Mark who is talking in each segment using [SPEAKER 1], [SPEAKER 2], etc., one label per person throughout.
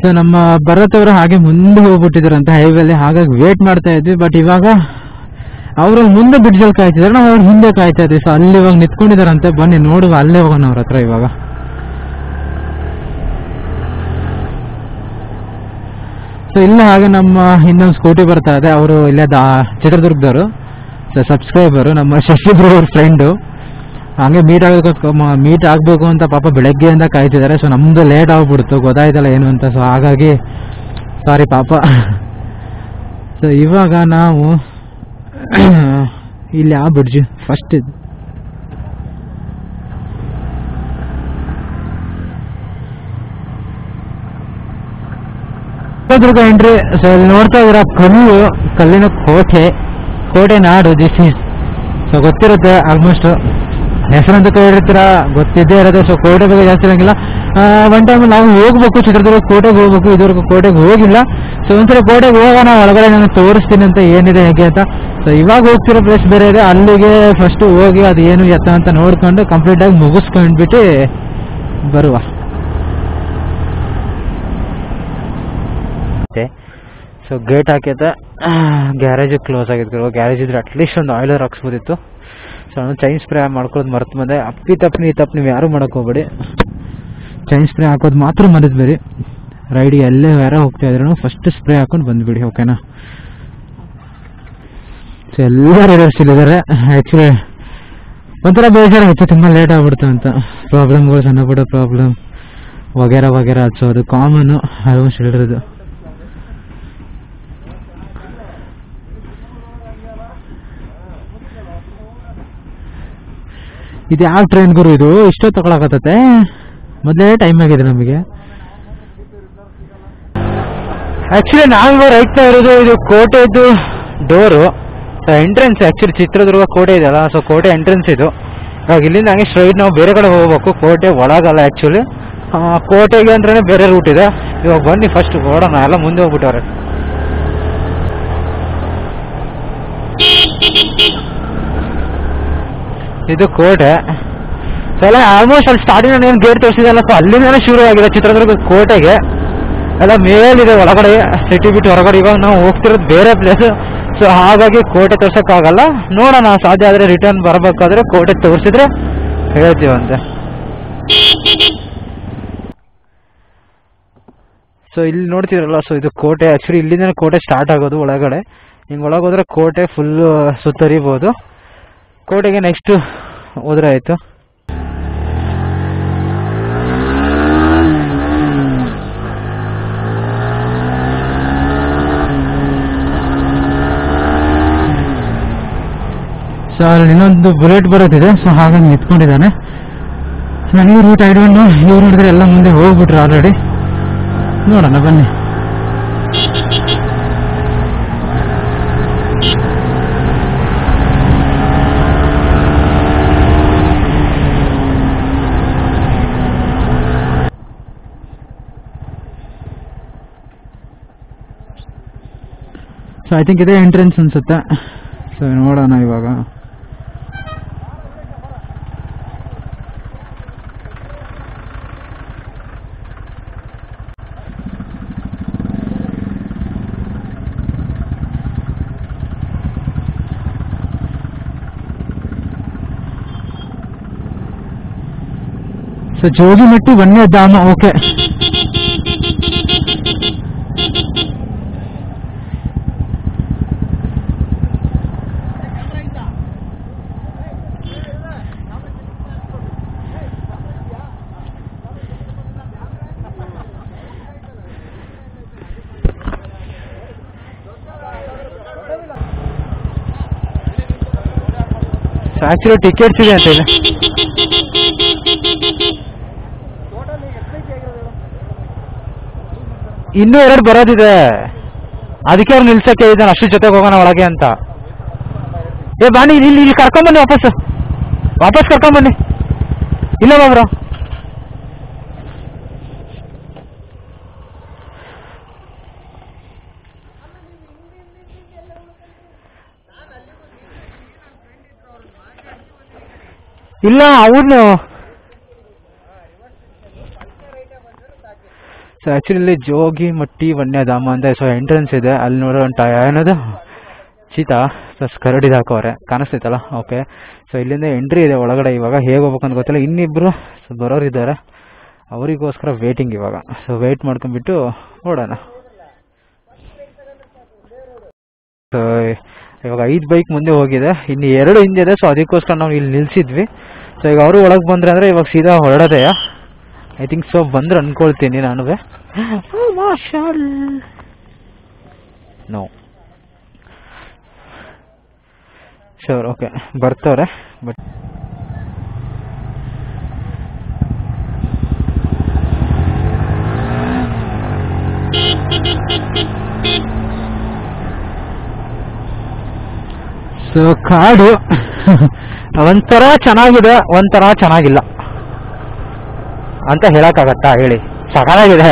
[SPEAKER 1] so ನಮ್ಮ ಭರತ್ ಅವರು ಹಾಗೆ ಮುಂದೆ ಹೋಗ್ಬಿಟ್ಟಿದಾರಂತೆ ಹೈವೇಲಿ ಹಾಗಾಗಿ ವೇಟ್ ಮಾಡ್ತಾ ಇದ್ವಿ ಬಟ್ ಇವಾಗ ಅವರು ಮುಂದೆ ಬ್ರಿಡ್ಜಲ್ಲಿ ಕಾಯ್ತಿದ್ದಾರೆ ನಾವು ಅವ್ರ ಹಿಂದೆ ಕಾಯ್ತಾ ಇದ್ವಿ ಸೊ ಅಲ್ಲಿ ಇವಾಗ ನಿಂತ್ಕೊಂಡಿದಾರಂತೆ ಬನ್ನಿ ನೋಡುವ ಅಲ್ಲೇ ಹೋಗೋಣ ಅವ್ರ ಹತ್ರ ಇವಾಗ ಸೊ ಇಲ್ಲ ಹಾಗೆ ನಮ್ಮ ಇನ್ನೊಂದು ಸ್ಕೂಟಿ ಬರ್ತಾ ಇದೆ ಅವರು ಇಲ್ಲೇ ದಾ ಚಿತ್ರದುರ್ಗದವರು ಸೊ ಸಬ್ಸ್ಕ್ರೈಬರು ನಮ್ಮ ಶಶಿ ಬ್ರೋ ಅವ್ರ ಫ್ರೆಂಡು ಹಂಗೆ ಮೀಟ್ ಆಗಬೇಕು ಮೀಟ್ ಆಗಬೇಕು ಅಂತ ಪಾಪ ಬೆಳಗ್ಗೆಯಿಂದ ಕಾಯ್ತಿದ್ದಾರೆ ಸೊ ನಮ್ಮದು ಲೇಟ್ ಆಗ್ಬಿಡ್ತು ಗೊತ್ತಾಯ್ತಲ್ಲ ಏನು ಅಂತ ಸೊ ಹಾಗಾಗಿ ಸಾರಿ ಪಾಪ ಸೊ ಇವಾಗ ನಾವು ಇಲ್ಲಿ ಯಾವ ಬ್ರಿಡ್ಜ್ ಫಸ್ಟ್ ಇದು ಚಿತ್ರದುರ್ಗ ಎಂಟ್ರಿ ಸೊ ಇಲ್ಲಿ ನೋಡ್ತಾ ಇದ್ದೀರಾ ಕಲ್ಲು ಕಲ್ಲಿನ ಕೋಟೆ ಕೋಟೆ ನಾಡು ದಿಸ್ ಈಸ್ ಸೊ ಗೊತ್ತಿರುತ್ತೆ ಆಲ್ಮೋಸ್ಟ್ ಹೆಸರಂತ ಕೇಳಿರ್ತೀರ ಗೊತ್ತಿದ್ದೇ ಇರುತ್ತೆ ಸೊ ಕೋಟೆ ಬಗ್ಗೆ ಜಾಸ್ತಿ ಇರಂಗಿಲ್ಲ ಒನ್ ಟೈಮ್ ನಾವು ಹೋಗ್ಬೇಕು ಚಿತ್ರದುರ್ಗ ಕೋಟೆಗೆ ಹೋಗ್ಬೇಕು ಇದುವರೆಗೂ ಕೋಟೆಗೆ ಹೋಗಿಲ್ಲ ಸೊ ಒಂದ್ಸಲ ಕೋಟೆಗೆ ಹೋಗೋಣ ಒಳಗಡೆ ನಾನು ತೋರಿಸ್ತೀನಿ ಅಂತ ಏನಿದೆ ಹೇಗೆ ಅಂತ ಸೊ ಇವಾಗ ಹೋಗ್ತಿರೋ ಪ್ಲೇಸ್ ಬೇರೆ ಇದೆ ಅಲ್ಲಿಗೆ ಫಸ್ಟ್ ಹೋಗಿ ಅದು ಏನು ಎತ್ತ ಅಂತ ನೋಡ್ಕೊಂಡು ಕಂಪ್ಲೀಟ್ ಆಗಿ ಮುಗಿಸ್ಕೊಂಡ್ಬಿಟ್ಟು ಬರುವ ಸೊ ಗೇಟ್ ಹಾಕೈತೆ ಗ್ಯಾರೇಜ್ ಕ್ಲೋಸ್ ಆಗಿತ್ತು ಗ್ಯಾರೇಜ್ ಇದ್ರೆ ಅಟ್ಲೀಸ್ಟ್ ಒಂದು ಆಯಿಲರ್ ಹಾಕ್ಸ್ಬೋದಿತ್ತು ಸೊ ನಾನು ಚೈನ್ ಸ್ಪ್ರೇ ಮಾಡ್ಕೊಳ್ಳೋದು ಮರ್ತು ಬಂದೆ ಅಪ್ಪಿ ತಪ್ಪನಿ ತಪ್ಪು ನೀವು ಯಾರು ಮಾಡಕ್ ಹೋಗ್ಬೇಡಿ ಚೈನ್ ಸ್ಪ್ರೇ ಹಾಕೋದು ಮಾತ್ರ ಮರೆದ್ಬೇಡಿ ರೈಡ್ಗೆ ಎಲ್ಲೇ ಯಾರೋ ಹೋಗ್ತಾ ಇದ್ರು ಫಸ್ಟ್ ಸ್ಪ್ರೇ ಹಾಕೊಂಡು ಬಂದ್ಬಿಡಿ ಓಕೆನಾ ಸೊ ಎಲ್ಲ ರೈಡರ್ಸ್ ಇಲ್ಲಿದ್ದಾರೆ ಆ್ಯಕ್ಚುಲಿ ಒಂಥರ ಬೇಜಾರಾಗಿತ್ತು ತುಂಬ ಲೇಟ್ ಆಗ್ಬಿಡ್ತು ಅಂತ ಪ್ರಾಬ್ಲಮ್ಗಳು ಸಣ್ಣ ಪುಟ್ಟ ಪ್ರಾಬ್ಲಮ್ ವಗೇರ ವಗೇರ ಸೊ ಅದು ಕಾಮನ್ನು ಆಲ್ಮೋಸ್ಟ್ ಹೇಳಿರೋದು ಇದು ಯಾವ ಟ್ರೈನ್ ಗುರು ಇದು ಇಷ್ಟೋ ತಗೊಳಕತ್ತತೆ ಮೊದಲೇ ಟೈಮ್ ಆಗಿದೆ ನಮಗೆ ಆಕ್ಚುಲಿ ನಾವು ರೈಟ್ತಾ ಇರೋದು ಇದು ಕೋಟೆದು ಡೋರು ಎಂಟ್ರೆನ್ಸ್ ಆಕ್ಚುಲಿ ಚಿತ್ರದುರ್ಗ ಕೋಟೆ ಇದೆಯಲ್ಲ ಸೊ ಕೋಟೆ ಎಂಟ್ರೆನ್ಸ್ ಇದು ಇವಾಗ ಇಲ್ಲಿಂದ ಹಂಗೆ ಸ್ಟ್ರೈಟ್ ನಾವು ಬೇರೆ ಕಡೆ ಹೋಗ್ಬೇಕು ಕೋಟೆ ಒಳಗಲ್ಲ ಆಕ್ಚುಲಿ ಕೋಟೆಗೆ ಅಂದ್ರೆ ಬೇರೆ ರೂಟ್ ಇದೆ ಇವಾಗ ಬನ್ನಿ ಫಸ್ಟ್ ಓಡೋಣ ಎಲ್ಲ ಮುಂದೆ ಹೋಗ್ಬಿಟ್ಟವ್ರೆ ಇದು ಕೋಟೆ ಸೊ ಎಲ್ಲ ಆಲ್ಮೋಸ್ಟ್ ಅಲ್ಲಿ ಸ್ಟಾರ್ಟಿಂಗ್ ನಾನು ಏನು ಗೇಟ್ ತೋರಿಸಿದಲ್ಲ ಸೊ ಅಲ್ಲಿಂದನೇ ಶುರು ಆಗಿದೆ ಚಿತ್ರದುರ್ಗ ಕೋಟೆಗೆ ಎಲ್ಲ ಮೇಲಿದೆ ಒಳಗಡೆ ಸಿಟಿ ಬಿಟ್ಟು ಹೊರಗಡೆ ಇವಾಗ ನಾವು ಹೋಗ್ತಿರೋದು ಬೇರೆ ಪ್ಲೇಸ್ ಸೊ ಹಾಗಾಗಿ ಕೋಟೆ ತೋರ್ಸೋಕ್ಕಾಗಲ್ಲ ನೋಡೋಣ ಸಾಧ್ಯ ಆದರೆ ರಿಟರ್ನ್ ಬರಬೇಕಾದ್ರೆ ಕೋಟೆ ತೋರಿಸಿದ್ರೆ ಹೇಳ್ತೀವಂತೆ ಸೊ ಇಲ್ಲಿ ನೋಡ್ತಿರಲ್ಲ ಸೊ ಇದು ಕೋಟೆ ಆ್ಯಕ್ಚುಲಿ ಇಲ್ಲಿಂದನೇ ಕೋಟೆ ಸ್ಟಾರ್ಟ್ ಆಗೋದು ಒಳಗಡೆ ಹಿಂಗೆ ಒಳಗೆ ಹೋದ್ರೆ ಕೋಟೆ ಫುಲ್ಲು ಸುತ್ತರಿಬೋದು ಕೋಟೆಗೆ ನೆಕ್ಸ್ಟ್ ಹೋದ್ರೆ ಆಯಿತು ಸೊ ಅಲ್ಲಿ ಇನ್ನೊಂದು ಬುಲೆಟ್ ಬರೋದಿದೆ ಸೊ ಹಾಗಾಗಿ ನಿಂತ್ಕೊಂಡಿದ್ದಾನೆ ಸೊ ನನಗೆ ರೂಟ್ ಐಡಿಯನ್ನು ಇವ್ರು ನೋಡಿದ್ರೆ ಎಲ್ಲ ಮುಂದೆ ಹೋಗ್ಬಿಟ್ರು ಆಲ್ರೆಡಿ ನೋಡೋಣ ಬನ್ನಿ ಸೊ ಐ ಥಿಂಕ್ ಇದೇ ಎಂಟ್ರೆನ್ಸ್ ಅನ್ಸುತ್ತೆ ಸೊ ನೋಡೋಣ ಇವಾಗ ಸೊ ಜೋಗಿಮಟ್ಟಿ ವನ್ಯಧಾಮ ಓಕೆ ಆಕ್ಚುಲಿ ಟಿಕೆಟ್ಸ್ ಇದೆ ಅಂತ ಇದೆ ಇನ್ನೂ ಎರಡು ಬರೋದಿದೆ ಅದಕ್ಕೆ ಅವ್ರು ನಿಲ್ಸಕ್ಕೆ ಇದ್ದಾನೆ ಅಷ್ಟು ಜೊತೆಗೆ ಹೋಗೋಣ ಒಳಗೆ ಅಂತ ಏ ಬನ್ನಿ ಇಲ್ಲಿ ಇಲ್ಲಿ ಕರ್ಕೊಂಬನ್ನಿ ವಾಪಸ್ ವಾಪಸ್ ಕರ್ಕೊಂಬನ್ನಿ ಇಲ್ಲ ಬಾಬ್ರ ಇಲ್ಲ ಅವ್ರನ್ನು ಸೊ ಆ್ಯಕ್ಚುಲಿ ಜೋಗಿ ಮಟ್ಟಿ ವನ್ಯಧಾಮ ಅಂತ ಸೊ ಎಂಟ್ರೆನ್ಸ್ ಇದೆ ಅಲ್ಲಿ ನೋಡೋ ಟ ಏನದು ಚೀತಾ ಪ್ಲಸ್ ಕರಡಿದು ಹಾಕವ್ರೆ ಕಾಣಿಸ್ತೈತಲ್ಲ ಓಕೆ ಸೊ ಇಲ್ಲಿಂದ ಎಂಟ್ರಿ ಇದೆ ಒಳಗಡೆ ಇವಾಗ ಹೇಗೆ ಹೋಗ್ಬೇಕಂತ ಗೊತ್ತಿಲ್ಲ ಇನ್ನಿಬ್ಬರು ಬರೋರಿದ್ದಾರೆ ಅವರಿಗೋಸ್ಕರ ವೇಟಿಂಗ್ ಇವಾಗ ಸೊ ವೆಯ್ಟ್ ಮಾಡ್ಕೊಂಡ್ಬಿಟ್ಟು ನೋಡೋಣ ಸೊ ಇವಾಗ ಐದು ಬೈಕ್ ಮುಂದೆ ಹೋಗಿದೆ ಇನ್ನು ಎರಡು ಹಿಂದೆ ಇದೆ ಸೊ ಅದಕ್ಕೋಸ್ಕರ ನಾವು ಇಲ್ಲಿ ನಿಲ್ಸಿದ್ವಿ ಸೊ ಈಗ ಅವರು ಒಳಗೆ ಬಂದ್ರೆ ಅಂದರೆ ಇವಾಗ ಸೀದಾ ಹೊರಡೋದೇ ಐ ಥಿಂಕ್ ಸೊ ಬಂದ್ರೆ ಅನ್ಕೊಳ್ತೀನಿ ನಾನು ನೋ ಶೋರ್ ಓಕೆ ಬರ್ತವ್ರೆ ಬಟ್ ಸೊ ಕಾಡು ಒಂಥರ ಚೆನ್ನಾಗಿದೆ ಒಂಥರ ಚೆನ್ನಾಗಿಲ್ಲ ಅಂತ ಹೇಳಕ್ಕಾಗತ್ತಾ ಹೇಳಿ ಸಕಾಲಾಗಿದೆ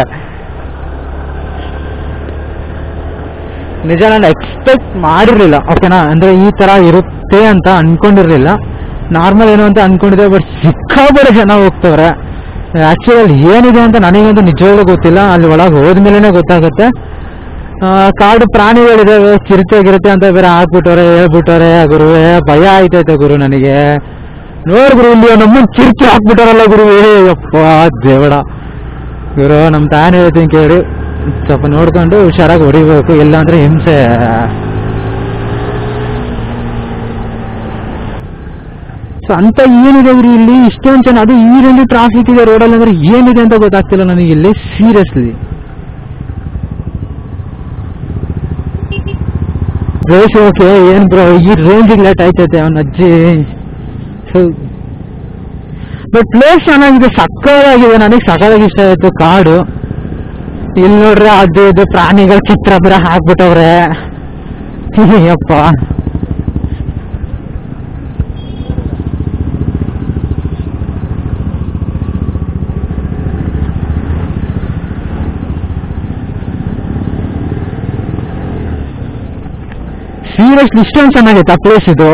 [SPEAKER 1] ನಿಜ ನಾನು ಎಕ್ಸ್ಪೆಕ್ಟ್ ಮಾಡಿರಲಿಲ್ಲ ಓಕೆನಾ ಅಂದ್ರೆ ಈ ತರ ಇರುತ್ತೆ ಅಂತ ಅನ್ಕೊಂಡಿರ್ಲಿಲ್ಲ ನಾರ್ಮಲ್ ಏನು ಅಂತ ಅನ್ಕೊಂಡಿದ್ದೆ ಬಟ್ ಸಿಕ್ಕಾಪಟ್ಟೆ ಜನ ಹೋಗ್ತವ್ರೆ ಆಕ್ಚುಲಿ ಅಲ್ಲಿ ಏನಿದೆ ಅಂತ ನನಗಂತೂ ನಿಜವಾಗ್ಲೂ ಗೊತ್ತಿಲ್ಲ ಅಲ್ಲಿ ಒಳಗೆ ಹೋದ್ಮೇಲೆ ಗೊತ್ತಾಗುತ್ತೆ ಆ, ಕಾಡು ಪ್ರಾಣಿಗಳಿದಾವೆ ಚಿರತೆ ಗಿರತೆ ಅಂತ ಬೇರೆ ಹಾಕ್ಬಿಟ್ಟವ್ರೆ ಹೇಳ್ಬಿಟ್ಟವ್ರೆ ಗುರುವೇ ಭಯ ಆಯ್ತೈತೆ ಗುರು ನನಗೆ ನೋಡ್ ಗುರು ಇಲ್ಲಿ ನಮ್ಮನ್ ಚಿರತೆ ಹಾಕ್ಬಿಟ್ಟಾರಲ್ಲ ಗುರುವೇ ಯಪ್ಪ ದೇವಡ ಗುರು ನಮ್ಮ ತಾನೇ ಹೇಳ್ತೀನಿ ಕೇಳಿ ಸ್ವಲ್ಪ ನೋಡ್ಕೊಂಡು ಹುಷಾರಾಗಿ ಹೊಡಿಬೇಕು ಇಲ್ಲಾಂದ್ರೆ ಹಿಂಸೆ ಸೊ ಅಂತ ಏನಿದೆ ಗುರು ಇಲ್ಲಿ ಇಷ್ಟೊಂದು ಜನ ಅದು ಈ ರೇಂಜ್ ಟ್ರಾಫಿಕ್ ಇದೆ ರೋಡಲ್ಲಿ ಅಂದ್ರೆ ಏನಿದೆ ಅಂತ ಗೊತ್ತಾಗ್ತಿಲ್ಲ ನನಗೆ ಇಲ್ಲಿ ಸೀರಿಯಸ್ಲಿ ರೇಸ್ ಓಕೆ ಏನ್ ಬ್ರೋ ಈ ರೇಂಜಿಗೆ ಲೇಟ್ ಆಯ್ತೈತೆ ಅವನ ಅಜ್ಜಿ ಬಟ್ ಪ್ಲೇಸ್ ಚೆನ್ನಾಗಿದೆ ಸಕ್ಕದಾಗಿದೆ ನನಗೆ ಸಕ್ಕದಾಗಿ ಇಷ್ಟ ಆಯ್ತು ಕಾಡು ಇಲ್ಲಿ ನೋಡ್ರೆ ಅದು ಇದು ಪ್ರಾಣಿಗಳ ಚಿತ್ರ ಬೇರೆ ಹಾಕ್ಬಿಟ್ಟವ್ರೆ ಯಪ್ಪ ಸೀರಿಯಸ್ಲಿ ಇಷ್ಟೊಂದು ಚೆನ್ನಾಗೈತೆ ಆ ಪ್ಲೇಸ್ ಇದು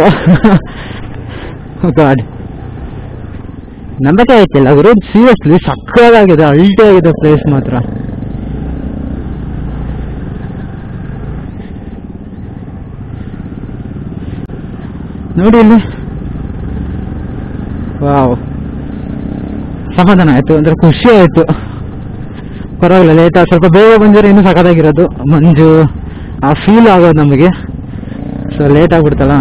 [SPEAKER 1] ಗಾಡ್ ನಂಬಕ್ಕೆ ಆಯ್ತಿಲ್ಲ ಗುರು ಸೀರಿಯಸ್ಲಿ ಸಕ್ಕದಾಗಿದೆ ಅಲ್ಟಿ ಆಗಿದೆ ಪ್ಲೇಸ್ ಮಾತ್ರ ನೋಡಿ ಇಲ್ಲಿ ವಾವ್ ಸಮಾಧಾನ ಆಯ್ತು ಅಂದ್ರೆ ಖುಷಿ ಆಯ್ತು ಪರವಾಗಿಲ್ಲ ಲೇಟ್ ಸ್ವಲ್ಪ ಬೇಗ ಬಂದಿರೋ ಇನ್ನೂ ಸಖತ್ತಾಗಿರೋದು ಮಂಜು ಆ ಫೀಲ್ ಆಗೋದು ನಮಗೆ ಸೊ ಲೇಟ್ ಆಗ್ಬಿಡ್ತಲ್ಲ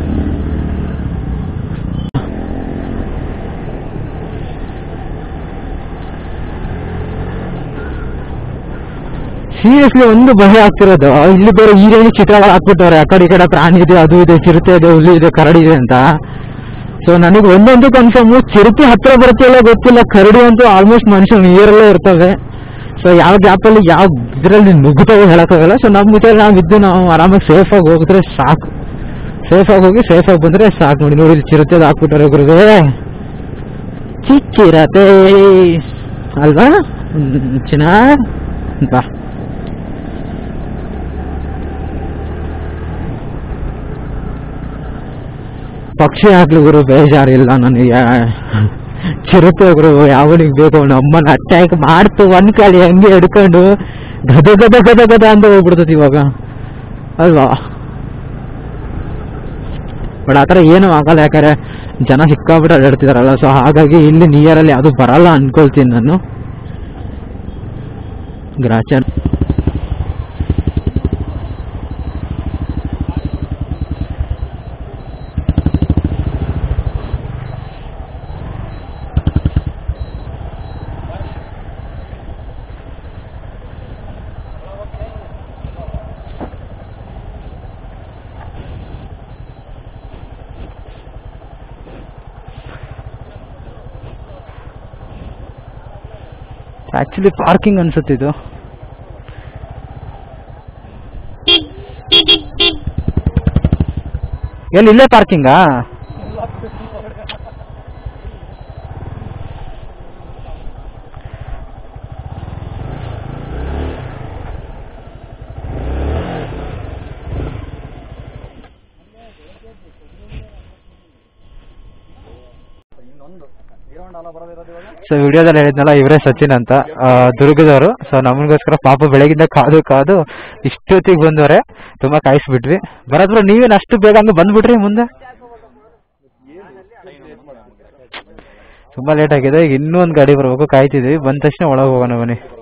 [SPEAKER 1] ಸೀರಿಯಸ್ಲಿ ಒಂದು ಭಯ ಆಗ್ತಿರೋದು ಇಲ್ಲಿ ಬೇರೆ ಈ ರೇಂಜ್ ಚಿತ್ರಗಳು ಹಾಕ್ಬಿಟ್ಟವ್ರೆ ಆ ಕಡೆ ಈ ಕಡೆ ಪ್ರಾಣಿ ಇದೆ ಅದು ಇದೆ ಚಿರತೆ ಇದೆ ಹುಲಿ ಇದೆ ಕರಡಿ ಇದೆ ಅಂತ ಸೊ ನನಗೆ ಒಂದೊಂದು ಕನ್ಫರ್ಮ್ ಚಿರತೆ ಹತ್ರ ಬರುತ್ತಿಲ್ಲ ಗೊತ್ತಿಲ್ಲ ಕರಡಿ ಅಂತೂ ಆಲ್ಮೋಸ್ಟ್ ಮನುಷ್ಯ ನೀರಲ್ಲೇ ಇರ್ತವೆ ಸೊ ಯಾವ ಗ್ಯಾಪಲ್ಲಿ ಯಾವ ಇದರಲ್ಲಿ ನುಗ್ಗುತ್ತವೆ ಹೇಳಕ್ಕಾಗಲ್ಲ ಸೊ ನಮ್ಮ ಜೊತೆ ನಾವು ಇದ್ದು ನಾವು ಆರಾಮಾಗಿ ಸೇಫಾಗಿ ಹೋಗಿದ್ರೆ ಸಾಕು ಸೇಫಾಗಿ ಹೋಗಿ ಸೇಫಾಗಿ ಬಂದ್ರೆ ಸಾಕು ನೋಡಿ ನೋಡಿ ಇಲ್ಲಿ ಚಿರತೆದು ಹಾಕ್ಬಿಟ್ಟಾರೆ ಗುರುವೇ ಚಿಕ್ಕಿರತೆ ಅಲ್ವಾ ಹ್ಮ್, ಚಿನ್ನ ಬಾ ಪಕ್ಷಿ ಆಗ್ಲಿ ಗುರು ಬೇಜಾರಿಲ್ಲ ನನಗೆ ಚಿರತೆ ಗುರು ಯಾವನಿಗೆ ಬೇಕು ಅವನ ಅಮ್ಮನ ಅಟ್ಯಾಕ್ ಮಾಡ್ತು ಒಂದ್ ಕಾಲಿ ಹಂಗೆ ಹಿಡ್ಕೊಂಡು ಗದ ಗದ ಗದ ಗದ ಅಂತ ಹೋಗ್ಬಿಡ್ತದೆ ಇವಾಗ ಅಲ್ವಾ ಬಟ್ ಆ ಥರ ಏನೂ ಆಗಲ್ಲ ಯಾಕಂದ್ರೆ ಜನ ಸಿಕ್ಕಾಬಿಟ್ಟು ಅಡ್ಡಾಡ್ತಿದಾರಲ್ಲ ಸೊ ಹಾಗಾಗಿ ಇಲ್ಲಿ ನಿಯರಲ್ಲಿ ಅದು ಬರಲ್ಲ ಅನ್ಕೊಳ್ತೀನಿ ನಾನು ಗ್ರಾಚರ್ ಆಕ್ಚುಲಿ ಪಾರ್ಕಿಂಗ್ ಅನ್ಸುತ್ತೆ ಇದು ಎಲ್ಲಿ ಇಲ್ಲೇ ಪಾರ್ಕಿಂಗಾ ಸೊ ವಿಡಿಯೋದಲ್ಲಿ ಹೇಳಿದ್ನಲ್ಲ ಇವರೇ ಸಚಿನ್ ಅಂತ ಆ, ದುರ್ಗದವರು ಸೊ ನಮಗೋಸ್ಕರ ಪಾಪ ಬೆಳಗಿಂದ ಕಾದು ಕಾದು ಇಷ್ಟೊತ್ತಿಗೆ ಬಂದವ್ರೆ ತುಂಬಾ ಕಾಯಿಸ್ಬಿಟ್ವಿ ಬರದ್ರು ನೀವೇನು ಅಷ್ಟು ಬೇಗ ಹಂಗೆ ಬಂದ್ಬಿಟ್ರಿ ಮುಂದೆ ತುಂಬಾ ಲೇಟ್ ಆಗಿದೆ ಈಗ ಇನ್ನೂ ಒಂದು ಗಾಡಿ ಬರ್ಬೇಕು ಕಾಯ್ತಿದ್ವಿ ಬಂದ ತಕ್ಷಣ ಒಳಗೆ ಹೋಗೋಣ ಬನ್ನಿ